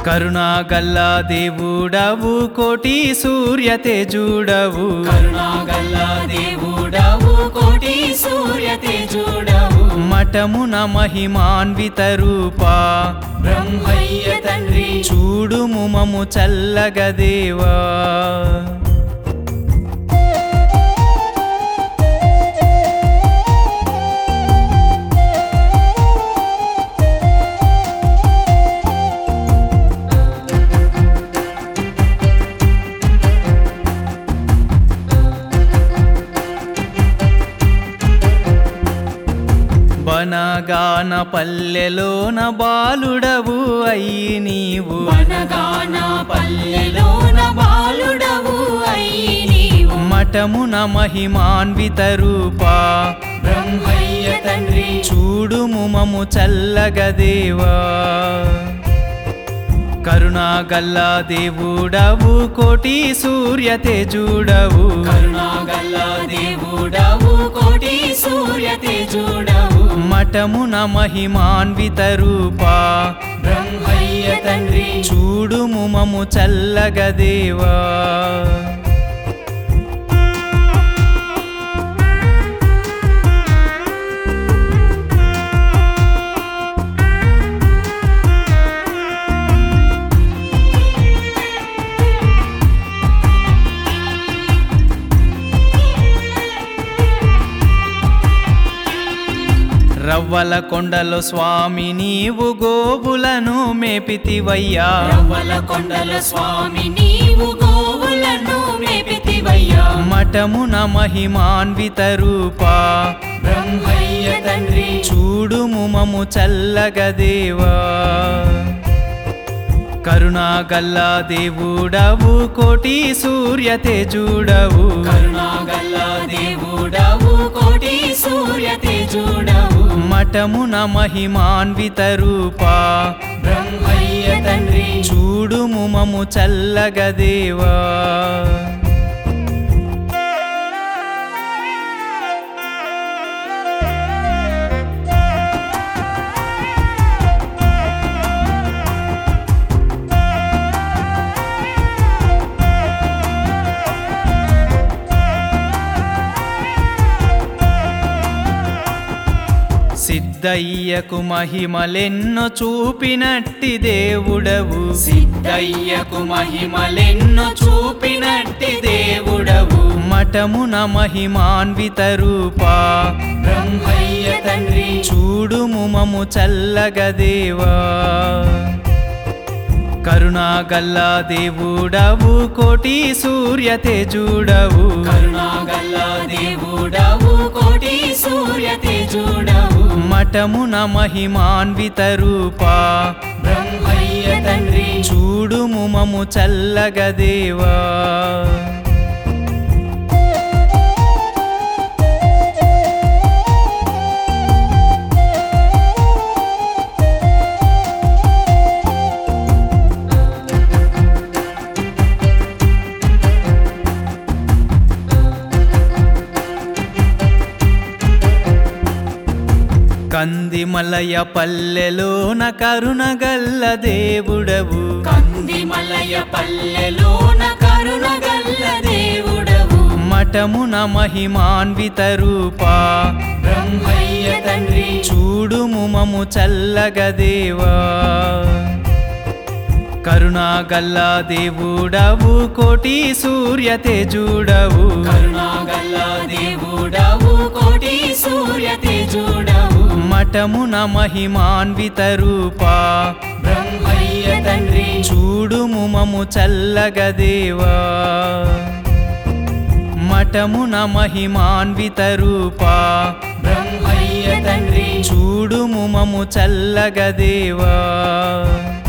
కరుణాగల్లా దేవుడవు కోటి సూర్య తేజుడవు కరుణాగల్ల దేవుడవు కోటి సూర్య తేజుడవు మఠమున మహిమాన్విత రూపా బ్రహ్మయ్య తండ్రి చూడుము మము చల్లగదేవా బనగాన పల్లెలోన బాలుడవు అయ్యి నీవు వనగాన పల్లెలోన బాలుడవు అయి నీవు మఠమున మహిమాన్విత రూపా బ్రహ్మయ్య తండ్రి చూడుము మము చల్లగదేవా కరుణాగల్లా దేవుడవు కోటి సూర్య తేజుడవు కరుణాగల్ల దేవుడవు కోటి సూర్య తేజుడవు మఠమున మహిమాన్విత రూపా బ్రహ్మయ్య తండ్రి చూడుము మము చల్లగదేవా రవ్వల కొండలో స్వామి నీవు గోవులను మేపితివయ్యా రవ్వల కొండల స్వామి నీవు గోవులను మేపితివయ్యా మఠమున మహిమాన్విత రూపా బ్రహ్మయ్య తండ్రి చూడుము మము చల్లగదేవా కరుణాగల్లా దేవుడవు కోటి సూర్య తేజుడవు కరుణాగల్ల దేవుడవు కోటి సూర్య తేజుడవు మఠమున మహిమాన్విత రూపా బ్రహ్మయ్య తండ్రి చూడుము మము చల్లగదేవా సిద్ధయ్యకు మహిమలెన్నో చూపినట్టి దేవుడవు సిద్ధయ్యకు మహిమలెన్నో చూపినట్టి దేవుడవు మఠమున మహిమాన్విత రూపా బ్రహ్మయ్య తండ్రి చూడుము మము చల్లగదేవా కరుణాగల్లా దేవుడవు కోటి సూర్య తేజుడవు కరుణాగల్ల దేవుడవు కోటి సూర్య తేజుడవు మఠమున మహిమాన్విత రూపా బ్రహ్మయ్య తండ్రి చూడుము మము చల్లగదేవా కందిమలయ పల్లెలోన కరుణగల్ల దేవుడవు కందిమలయ పల్లెలోన కరుణగల్ల దేవుడవు మఠమున మహిమాన్విత రూపా బ్రహ్మయ్య తండ్రి చూడుము మము చల్లగదేవా కరుణాగల్లా దేవుడవు కోటి సూర్య తేజుడవు కరుణాగల్ల దేవుడవు కోటి సూర్య తేజుడవు మఠమున మహిమాన్విత రూపా బ్రహ్మయ్య తండ్రి చూడుము మము చల్లగదేవా మఠమున మహిమాన్విత రూపా బ్రహ్మయ్య తండ్రి చూడుము మము చల్లగదేవా